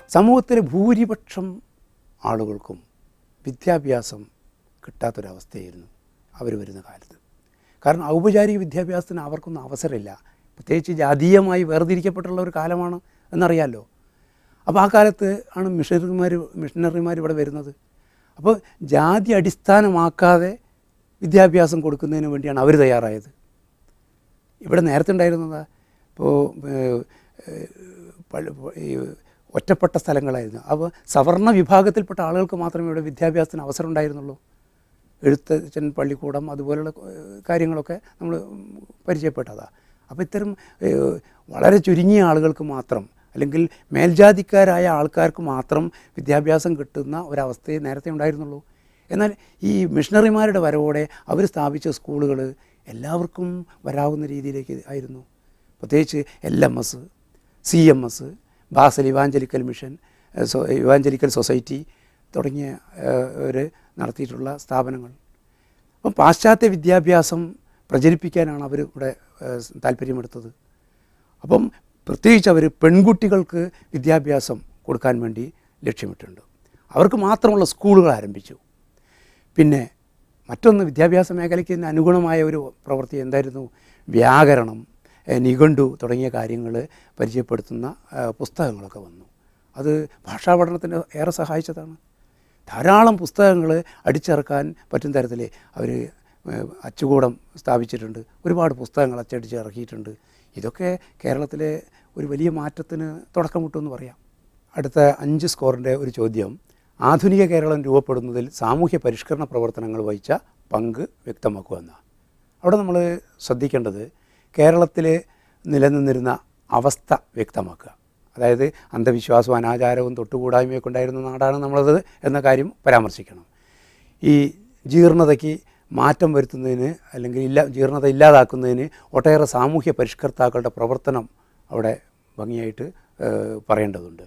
സമൂഹത്തിലെ ഭൂരിപക്ഷം ആളുകൾക്കും വിദ്യാഭ്യാസം കിട്ടാത്തൊരവസ്ഥയായിരുന്നു അവർ വരുന്ന കാലത്ത് കാരണം ഔപചാരിക വിദ്യാഭ്യാസത്തിന് അവർക്കൊന്നും അവസരമില്ല പ്രത്യേകിച്ച് ജാതീയമായി വേർതിരിക്കപ്പെട്ടുള്ള ഒരു കാലമാണ് എന്നറിയാമല്ലോ അപ്പോൾ ആ കാലത്ത് ആണ് മിഷണറിമാർ മിഷണറിമാർ ഇവിടെ വരുന്നത് അപ്പോൾ ജാതി അടിസ്ഥാനമാക്കാതെ വിദ്യാഭ്യാസം കൊടുക്കുന്നതിന് വേണ്ടിയാണ് അവർ തയ്യാറായത് ഇവിടെ നേരത്തെ ഉണ്ടായിരുന്നതാ ഇപ്പോൾ ഏഹ്, ഏഹ്, പള്ളി- ഈ ഒറ്റപ്പെട്ട സ്ഥലങ്ങളായിരുന്നു അപ്പോൾ സവർണ വിഭാഗത്തിൽപ്പെട്ട ആളുകൾക്ക് മാത്രമേ ഇവിടെ വിദ്യാഭ്യാസത്തിന് അവസരം ഉണ്ടായിരുന്നുള്ളൂ എഴുത്തച്ഛൻ പള്ളിക്കൂടം അതുപോലുള്ള ഏഹ്, കാര്യങ്ങളൊക്കെ നമ്മൾ പരിചയപ്പെട്ടതാണ് അപ്പോൾ ഇത്തരം ഏഹ്, വളരെ ചുരുങ്ങിയ ആളുകൾക്ക് മാത്രം അല്ലെങ്കിൽ മേൽജാതിക്കാരായ ആൾക്കാർക്ക് മാത്രം വിദ്യാഭ്യാസം കിട്ടുന്ന ഒരവസ്ഥയെ നേരത്തെ ഉണ്ടായിരുന്നുള്ളൂ എന്നാൽ ഈ മിഷണറിമാരുടെ വരവോടെ അവർ സ്ഥാപിച്ച സ്കൂളുകൾ എല്ലാവർക്കും വരാവുന്ന രീതിയിലേക്ക് ആയിരുന്നു പ്രത്യേകിച്ച് L M S C M S Basel evangelical mission ഏഹ്, സൊ- ഇവാഞ്ചലിക്കൽ സൊസൈറ്റി തുടങ്ങിയ ഏഹ്, ഒരു നടത്തിയിട്ടുള്ള സ്ഥാപനങ്ങൾ അപ്പം പാശ്ചാത്യ വിദ്യാഭ്യാസം പ്രചരിപ്പിക്കാനാണ് അവർ ഇവിടെ ഏഹ്, താല്പര്യമെടുത്തത് അപ്പം പ്രത്യേകിച്ച് അവർ പെൺകുട്ടികൾക്ക് വിദ്യാഭ്യാസം കൊടുക്കാൻ വേണ്ടി ലക്ഷ്യമിട്ടുണ്ട് അവർക്ക് മാത്രമുള്ള സ്കൂളുകൾ ആരംഭിച്ചു പിന്നെ മറ്റൊന്ന് വിദ്യാഭ്യാസ മേഖലയ്ക്ക് ഇതിന് അനുഗുണമായ ഒരു പ്രവൃത്തി എന്തായിരുന്നു വ്യാകരണം ഏഹ് നിഘണ്ടു തുടങ്ങിയ കാര്യങ്ങൾ പരിചയപ്പെടുത്തുന്ന ഏഹ് പുസ്തകങ്ങളൊക്കെ വന്നു അത് ഭാഷാ പഠനത്തിന് ഏറെ സഹായിച്ചതാണ് ധാരാളം പുസ്തകങ്ങൾ അടിച്ചിറക്കാൻ പറ്റും തരത്തിൽ അവർ അച്ചുകൂടം സ്ഥാപിച്ചിട്ടുണ്ട് ഒരുപാട് പുസ്തകങ്ങൾ അച്ചടിച്ച് ഇറക്കിയിട്ടുണ്ട് ഇതൊക്കെ കേരളത്തിലെ ഒരു വലിയ മാറ്റത്തിന് തുടക്കമിട്ടെന്ന് പറയാം അടുത്ത അഞ്ച് സ്കോറിൻ്റെ ഒരു ചോദ്യം ആധുനിക കേരളം രൂപപ്പെടുന്നതിൽ സാമൂഹ്യ പരിഷ്കരണ പ്രവർത്തനങ്ങൾ വഹിച്ച പങ്ക് വ്യക്തമാക്കുക എന്നാണ് അവിടെ നമ്മൾ ശ്രദ്ധിക്കേണ്ടത് കേരളത്തിൽ നിലനിന്നിരുന്ന അവസ്ഥ വ്യക്തമാക്കുക അതായത് അന്ധവിശ്വാസവും അനാചാരവും തൊട്ടുകൂടായ്മയൊക്കെ ഉണ്ടായിരുന്ന നാടാണ് നമ്മളത് എന്ന കാര്യം പരാമർശിക്കണം ഈ ജീർണതയ്ക്ക് മാറ്റം വരുത്തുന്നതിന് അല്ലെങ്കിൽ ഇല്ല ജീർണത ഇല്ലാതാക്കുന്നതിന് ഒട്ടേറെ സാമൂഹ്യ പരിഷ്കർത്താക്കളുടെ പ്രവർത്തനം അവിടെ ഭംഗിയായിട്ട് ഏഹ്, പറയേണ്ടതുണ്ട്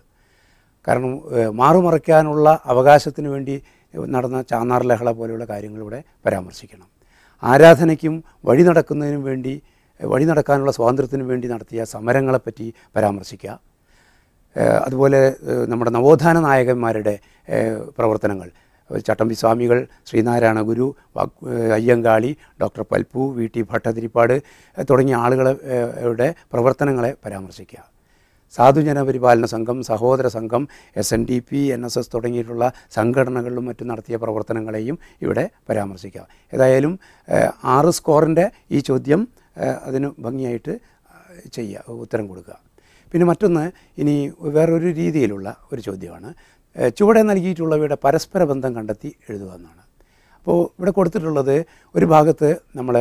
കാരണം ഏഹ്, മാറുമറയ്ക്കാനുള്ള അവകാശത്തിന് വേണ്ടി നടന്ന ചാന്നാർ ലഹള പോലെയുള്ള കാര്യങ്ങൾ ഇവിടെ പരാമർശിക്കണം ആരാധനയ്ക്കും വഴി നടക്കുന്നതിനും വേണ്ടി ഏഹ്, വഴി നടക്കാനുള്ള സ്വാതന്ത്ര്യത്തിനും വേണ്ടി നടത്തിയ സമരങ്ങളെപ്പറ്റി പരാമർശിക്കുക ഏഹ് അതുപോലെ ഏഹ് നമ്മുടെ നവോത്ഥാന നായകന്മാരുടെ ഏഹ് പ്രവർത്തനങ്ങൾ ഏഹ് ചട്ടമ്പി സ്വാമികൾ ശ്രീനാരായണ ഗുരു വാക് ഏഹ് Ayyankali doctor Palpu V T Bhattathiripad ഏഹ് തുടങ്ങിയ ആളുകളെ ഏഹ് യുടെ പ്രവർത്തനങ്ങളെ പരാമർശിക്കുക സാധുജന പരിപാലന സംഘം സഹോദര സംഘം S N D P N S S തുടങ്ങിയിട്ടുള്ള സംഘടനകളിലും മറ്റും നടത്തിയ പ്രവർത്തനങ്ങളെയും ഇവിടെ പരാമർശിക്കുക ഏതായാലും ഏഹ് ആറ് സ്കോറിൻ്റെ ഈ ചോദ്യം ഏഹ് അതിന് ഭംഗിയായിട്ട് ഏഹ് ചെയ്യുക ഉത്തരം കൊടുക്കുക പിന്നെ മറ്റൊന്ന് ഇനി വേറൊരു രീതിയിലുള്ള ഒരു ചോദ്യമാണ് ഏഹ് ചുവടെ നൽകിയിട്ടുള്ളവയുടെ പരസ്പര ബന്ധം കണ്ടെത്തി എഴുതുക എന്നാണ് അപ്പോൾ ഇവിടെ കൊടുത്തിട്ടുള്ളത് ഒരു ഭാഗത്ത് നമ്മൾ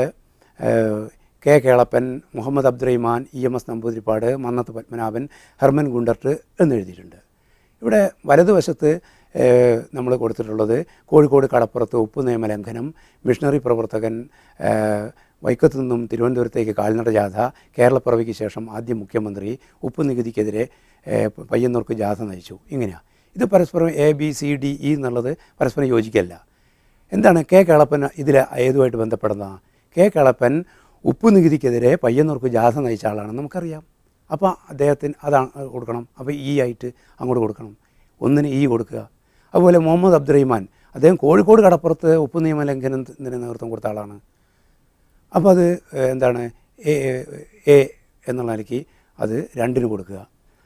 K Kelappan Muhammad Abdurahiman E M S Namboodiripad Mannath Padmanabhan Hermann Gundert എന്നെഴുതിയിട്ടുണ്ട് ഇവിടെ വലതുവശത്ത് നമ്മൾ കൊടുത്തിട്ടുള്ളത് കോഴിക്കോട് കടപ്പുറത്ത് ഉപ്പ് നിയമലംഘനം മിഷണറി പ്രവർത്തകൻ ഏഹ്, വൈക്കത്ത് നിന്നും തിരുവനന്തപുരത്തേക്ക് കാൽനട ജാഥ കേരളപ്പിറവിക്ക് ശേഷം ആദ്യ മുഖ്യമന്ത്രി ഉപ്പ് നികുതിക്കെതിരെ ഏഹ്, പയ്യന്നൂർക്ക് ജാഥ നയിച്ചു ഇങ്ങനെയാണ് ഇത് പരസ്പരം A B C D E എന്നുള്ളത് പരസ്പരം യോജിക്കല്ല എന്താണ് കെ കേളപ്പൻ ഇതിൽ ഏതുമായിട്ട് ബന്ധപ്പെടുന്ന കെ കേളപ്പൻ ഉപ്പ് നികുതിക്കെതിരെ പയ്യന്നൂർക്ക് ജാഥ നയിച്ച ആളാണെന്ന് നമുക്കറിയാം അപ്പോൾ അദ്ദേഹത്തിന് അതാണ് കൊടുക്കണം അപ്പോൾ ഈ ആയിട്ട് അങ്ങോട്ട് കൊടുക്കണം ഒന്നിന് ഈ കൊടുക്കുക അതുപോലെ മുഹമ്മദ് അബ്ദുറഹിമാൻ അദ്ദേഹം കോഴിക്കോട് കടപ്പുറത്ത് ഉപ്പ് നിയമ ലംഘനത്തിന് നേതൃത്വം കൊടുത്ത ആളാണ് അപ്പോൾ അത് ഏഹ്, എന്താണ് എ എ എന്നുള്ള നിലയ്ക്ക് അത് രണ്ടിന് കൊടുക്കുക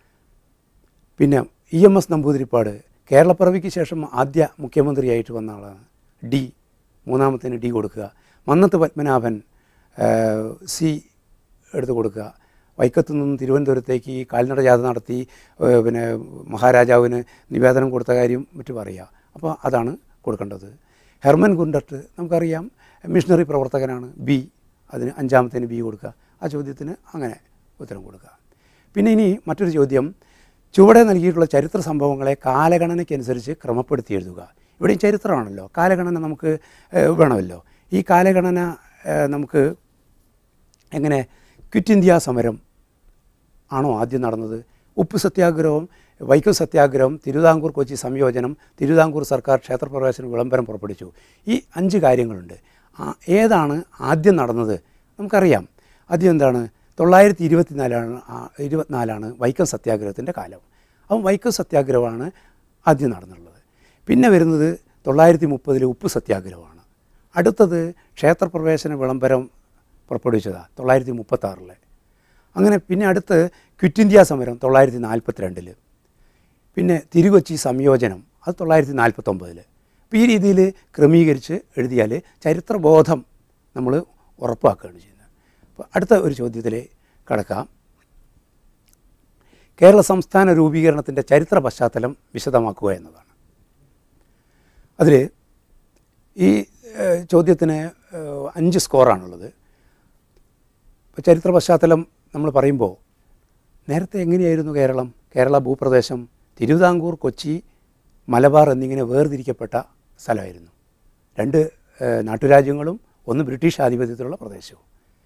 പിന്നെ ഇ എം എസ് നമ്പൂതിരിപ്പാട് കേരളപ്പിറവിക്ക് ശേഷം ആദ്യ മുഖ്യമന്ത്രിയായിട്ട് വന്ന ആളാണ് ഡി മൂന്നാമത്തിന് ഡി കൊടുക്കുക മന്നത്ത് പത്മനാഭൻ ഏഹ്, സി എടുത്ത് കൊടുക്കുക വൈക്കത്തു നിന്നും തിരുവനന്തപുരത്തേക്ക് കാൽനട ജാഥ നടത്തി ഏഹ്, പിന്നെ മഹാരാജാവിന് നിവേദനം കൊടുത്ത കാര്യം മറ്റു പറയുക അപ്പോൾ അതാണ് കൊടുക്കേണ്ടത് ഹെർമൻ ഗുണ്ടർട്ട് നമുക്കറിയാം മിഷണറി പ്രവർത്തകനാണ് ബി അതിന് അഞ്ചാമത്തേന് ബി കൊടുക്കുക ആ ചോദ്യത്തിന് അങ്ങനെ ഉത്തരം കൊടുക്കുക പിന്നെ ഇനി മറ്റൊരു ചോദ്യം ചുവടെ നൽകിയിട്ടുള്ള ചരിത്ര സംഭവങ്ങളെ കാലഗണനയ്ക്കനുസരിച്ച് ക്രമപ്പെടുത്തി എഴുതുക ഇവിടെയും ചരിത്രമാണല്ലോ കാലഗണന നമുക്ക് ഏഹ്, വേണമല്ലോ ഈ കാലഗണന ഏഹ്, നമുക്ക് എങ്ങനെ ക്വിറ്റ് ഇന്ത്യ സമരം ആണോ ആദ്യം നടന്നത് ഉപ്പ് സത്യാഗ്രഹവും വൈക്കം സത്യാഗ്രഹം തിരുവിതാംകൂർ കൊച്ചി സംയോജനം തിരുവിതാംകൂർ സർക്കാർ ക്ഷേത്രപ്രവേശന വിളംബരം പുറപ്പെടുവിച്ചു ഈ അഞ്ച് കാര്യങ്ങളുണ്ട് ആ ഏതാണ് ആദ്യം നടന്നത് നമുക്കറിയാം ആദ്യം എന്താണ് തൊള്ളായിരത്തി ഇരുപത്തിനാലാണ് ആ- ഇരുപത്തിനാലാണ് വൈക്കം സത്യാഗ്രഹത്തിൻ്റെ കാലം അപ്പം വൈക്കം സത്യാഗ്രഹമാണ് ആദ്യം നടന്നുള്ളത് പിന്നെ വരുന്നത് തൊള്ളായിരത്തി മുപ്പതിലെ ഉപ്പ് സത്യാഗ്രഹമാണ് അടുത്തത് ക്ഷേത്രപ്രവേശന വിളംബരം പുറപ്പെടുവിച്ചതാണ് തൊള്ളായിരത്തി മുപ്പത്താറിലെ അങ്ങനെ പിന്നെ അടുത്ത് ക്വിറ്റ് ഇന്ത്യ സമരം തൊള്ളായിരത്തി നാൽപ്പത്തിരണ്ടിൽ പിന്നെ തിരുകൊച്ചി സംയോജനം അത് തൊള്ളായിരത്തി നാൽപ്പത്തൊമ്പതിൽ അപ്പോൾ ഈ രീതിയിൽ ക്രമീകരിച്ച് എഴുതിയാൽ ചരിത്രബോധം നമ്മൾ ഉറപ്പാക്കുകയാണ് ചെയ്യുന്നത് അപ്പോൾ അടുത്ത ഒരു ചോദ്യത്തിൽ കടക്കാം കേരള സംസ്ഥാന രൂപീകരണത്തിൻ്റെ ചരിത്ര പശ്ചാത്തലം വിശദമാക്കുക എന്നതാണ് അതിൽ ഈ ഏഹ്, ചോദ്യത്തിന് ഏഹ്, അഞ്ച് സ്കോറാണുള്ളത് ഇപ്പോൾ ചരിത്ര പശ്ചാത്തലം നമ്മൾ പറയുമ്പോൾ നേരത്തെ എങ്ങനെയായിരുന്നു കേരളം കേരള ഭൂപ്രദേശം തിരുവിതാംകൂർ കൊച്ചി മലബാർ എന്നിങ്ങനെ വേർതിരിക്കപ്പെട്ട സ്ഥലമായിരുന്നു രണ്ട് ഏഹ്, നാട്ടുരാജ്യങ്ങളും ഒന്ന് ബ്രിട്ടീഷ് ആധിപത്യത്തിലുള്ള പ്രദേശവും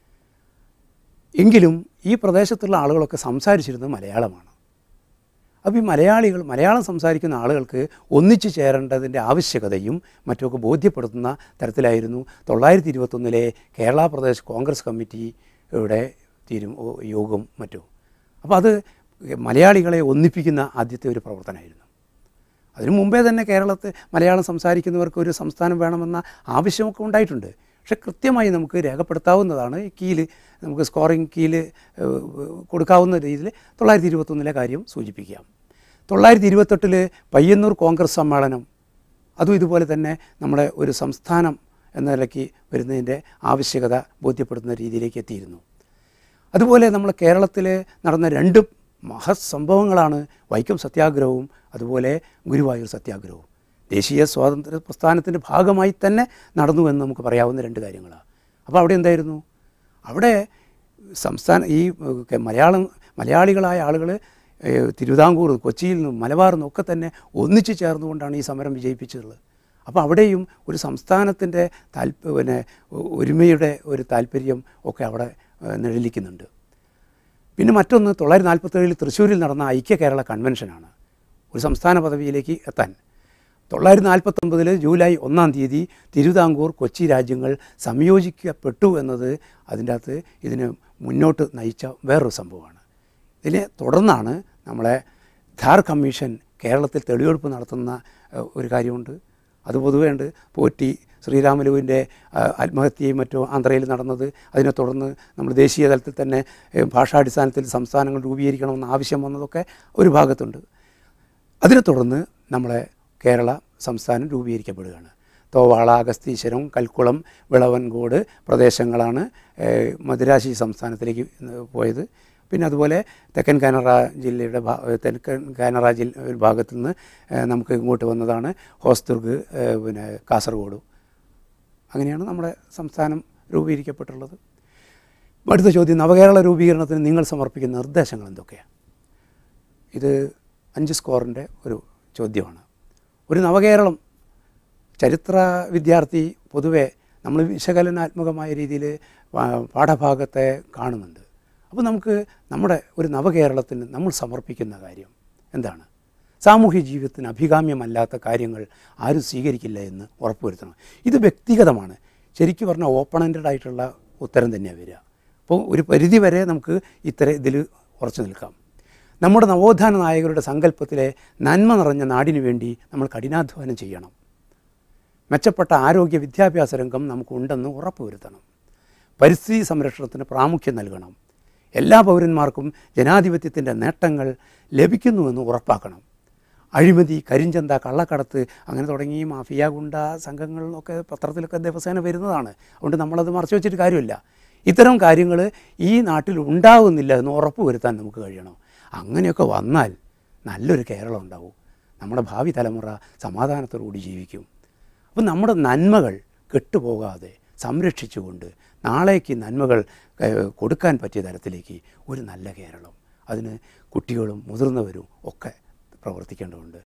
എങ്കിലും ഈ പ്രദേശത്തുള്ള ആളുകളൊക്കെ സംസാരിച്ചിരുന്നത് മലയാളമാണ് അപ്പോൾ ഈ മലയാളികൾ മലയാളം സംസാരിക്കുന്ന ആളുകൾക്ക് ഒന്നിച്ചു ചേരേണ്ടതിൻ്റെ ആവശ്യകതയും മറ്റുമൊക്കെ ബോധ്യപ്പെടുത്തുന്ന തരത്തിലായിരുന്നു തൊള്ളായിരത്തി ഇരുപത്തൊന്നിലെ കേരള പ്രദേശ് കോൺഗ്രസ് കമ്മിറ്റിയുടെ തീരു യോഗം മറ്റും അപ്പോൾ അത് മലയാളികളെ ഒന്നിപ്പിക്കുന്ന ആദ്യത്തെ ഒരു പ്രവർത്തനമായിരുന്നു അതിനു മുമ്പേ തന്നെ കേരളത്തിൽ മലയാളം സംസാരിക്കുന്നവർക്ക് ഒരു സംസ്ഥാനം വേണമെന്ന ആവശ്യമൊക്കെ ഉണ്ടായിട്ടുണ്ട് പക്ഷെ കൃത്യമായി നമുക്ക് രേഖപ്പെടുത്താവുന്നതാണ് ഈ കീല് നമുക്ക് സ്കോറിംഗ് കീല് ഏഹ്, കൊടുക്കാവുന്ന രീതിയിൽ തൊള്ളായിരത്തി ഇരുപത്തൊന്നിലെ കാര്യം സൂചിപ്പിക്കാം തൊള്ളായിരത്തി ഇരുപത്തെട്ടിൽ പയ്യന്നൂർ കോൺഗ്രസ് സമ്മേളനം അതും ഇതുപോലെ തന്നെ നമ്മുടെ ഒരു സംസ്ഥാനം എന്ന നിലയ്ക്ക് വരുന്നതിൻ്റെ ആവശ്യകത ബോധ്യപ്പെടുത്തുന്ന രീതിയിലേക്ക് എത്തിയിരുന്നു അതുപോലെ നമ്മൾ കേരളത്തിൽ നടന്ന രണ്ട് മഹത് സംഭവങ്ങളാണ് വൈക്കം സത്യാഗ്രഹവും അതുപോലെ ഗുരുവായൂർ സത്യാഗ്രഹവും ദേശീയ സ്വാതന്ത്ര്യ പ്രസ്ഥാനത്തിൻ്റെ ഭാഗമായി തന്നെ നടന്നു എന്ന് നമുക്ക് പറയാവുന്ന രണ്ട് കാര്യങ്ങളാണ് അപ്പോൾ അവിടെ എന്തായിരുന്നു അവിടെ സംസ്ഥാന ഈ ഏഹ്, കെ- മലയാളം മലയാളികളായ ആളുകൾ തിരുവിതാംകൂർ കൊച്ചിയിൽ നിന്നും മലബാറിൽ നിന്നും ഒക്കെ തന്നെ ഒന്നിച്ചു ചേർന്നുകൊണ്ടാണ് ഈ സമരം വിജയിപ്പിച്ചിട്ടുള്ളത് അപ്പോൾ അവിടെയും ഒരു സംസ്ഥാനത്തിൻ്റെ താല്പ പിന്നെ ഒരുമയുടെ ഒരു താല്പര്യം ഒക്കെ അവിടെ ഏഹ്, നിഴലിക്കുന്നുണ്ട് പിന്നെ മറ്റൊന്ന് തൊള്ളായിരത്തി നാൽപ്പത്തേഴിൽ തൃശ്ശൂരിൽ നടന്ന ഐക്യ കേരള കൺവെൻഷനാണ് ഒരു സംസ്ഥാന പദവിയിലേക്ക് എത്താൻ തൊള്ളായിരത്തി നാൽപ്പത്തൊമ്പതിൽ ജൂലൈ ഒന്നാം തീയതി തിരുവിതാംകൂർ കൊച്ചി രാജ്യങ്ങൾ സംയോജിക്കപ്പെട്ടു എന്നത് അതിൻ്റെ അകത്ത് ഇതിന് മുന്നോട്ട് നയിച്ച വേറൊരു സംഭവമാണ് ഇതിനെ തുടർന്നാണ് നമ്മളെ ധാർ കമ്മീഷൻ കേരളത്തിൽ തെളിവെടുപ്പ് നടത്തുന്ന ഏഹ്, ഒരു കാര്യമുണ്ട് അത് പൊതുവേ ഉണ്ട് പോറ്റി ശ്രീരാമലുവിൻ്റെ ആത്മഹത്യയും മറ്റും ആന്ധ്രയിൽ നടന്നത് അതിനെ തുടർന്ന് നമ്മൾ ദേശീയ തലത്തിൽ തന്നെ ഏഹ്, ഭാഷാടിസ്ഥാനത്തിൽ സംസ്ഥാനങ്ങൾ രൂപീകരിക്കണമെന്ന ആവശ്യം വന്നതൊക്കെ ഒരു ഭാഗത്തുണ്ട് അതിനെ തുടർന്ന് നമ്മളെ കേരള സംസ്ഥാനം രൂപീകരിക്കപ്പെടുകയാണ് തോവാള അഗസ്തീശ്വരം കൽക്കുളം വിളവൻകോട് പ്രദേശങ്ങളാണ് ഏഹ്, മദിരാശി സംസ്ഥാനത്തിലേക്ക് പോയത് പിന്നെ അതുപോലെ തെക്കൻ കാനറ ജില്ലയുടെ ഭാ തെക്കൻ കാനറ ജില്ല ഒരു ഭാഗത്തു നിന്ന് ഏഹ്, നമുക്ക് ഇങ്ങോട്ട് വന്നതാണ് ഹോസ്ദുർഗ് ഏഹ്, പിന്നെ കാസർഗോഡ് അങ്ങനെയാണ് നമ്മുടെ സംസ്ഥാനം രൂപീകരിക്കപ്പെട്ടുള്ളത് അടുത്ത ചോദ്യം നവകേരള രൂപീകരണത്തിന് നിങ്ങൾ സമർപ്പിക്കുന്ന നിർദ്ദേശങ്ങൾ എന്തൊക്കെയാണ് ഇത് അഞ്ച് സ്കോറിൻ്റെ ഒരു ചോദ്യമാണ് ഒരു നവകേരളം ചരിത്ര വിദ്യാർത്ഥി പൊതുവെ നമ്മൾ വിശകലനാത്മകമായ രീതിയിൽ പാഠഭാഗത്തെ കാണുന്നുണ്ട് അപ്പോൾ നമുക്ക് നമ്മുടെ ഒരു നവകേരളത്തിന് നമ്മൾ സമർപ്പിക്കുന്ന കാര്യം എന്താണ് സാമൂഹ്യ ജീവിതത്തിന് അഭികാമ്യമല്ലാത്ത കാര്യങ്ങൾ ആരും സ്വീകരിക്കില്ല എന്ന് ഉറപ്പുവരുത്തണം ഇത് വ്യക്തിഗതമാണ് ശരിക്കും പറഞ്ഞാൽ ഓപ്പൺ എൻഡഡ് ആയിട്ടുള്ള ഉത്തരം തന്നെയാണ് വരിക അപ്പോൾ ഒരു പരിധി വരെ നമുക്ക് ഇത്തരം ഇതിൽ ഉറച്ചു നിൽക്കാം നമ്മുടെ നവോത്ഥാന നായകരുടെ സങ്കല്പത്തിലെ നന്മ നിറഞ്ഞ നാടിനു വേണ്ടി നമ്മൾ കഠിനാധ്വാനം ചെയ്യണം മെച്ചപ്പെട്ട ആരോഗ്യ വിദ്യാഭ്യാസ രംഗം നമുക്കുണ്ടെന്ന് ഉറപ്പുവരുത്തണം പരിസ്ഥിതി സംരക്ഷണത്തിന് പ്രാമുഖ്യം നൽകണം എല്ലാ പൗരന്മാർക്കും ജനാധിപത്യത്തിൻ്റെ നേട്ടങ്ങൾ ലഭിക്കുന്നുവെന്ന് ഉറപ്പാക്കണം അഴിമതി കരിഞ്ചന്ത കള്ളക്കടത്ത് അങ്ങനെ തുടങ്ങി മാഫിയ ഗുണ്ട സംഘങ്ങളൊക്കെ പത്രത്തിലൊക്കെ ദിവസേന വരുന്നതാണ് അതുകൊണ്ട് നമ്മളത് മറച്ചു വെച്ചിട്ട് കാര്യമില്ല ഇത്തരം കാര്യങ്ങൾ ഈ നാട്ടിൽ ഉണ്ടാകുന്നില്ല എന്ന് ഉറപ്പ് വരുത്താൻ നമുക്ക് കഴിയണം അങ്ങനെയൊക്കെ വന്നാൽ നല്ലൊരു കേരളം ഉണ്ടാവും നമ്മുടെ ഭാവി തലമുറ സമാധാനത്തോടുകൂടി ജീവിക്കും അപ്പം നമ്മുടെ നന്മകൾ കെട്ടുപോകാതെ സംരക്ഷിച്ചുകൊണ്ട് നാളേക്ക് നന്മകൾ ഏഹ്, കൊടുക്കാൻ പറ്റിയ തരത്തിലേക്ക് ഒരു നല്ല കേരളം അതിന് കുട്ടികളും മുതിർന്നവരും ഒക്കെ പ്രവർത്തിക്കേണ്ടതുണ്ട്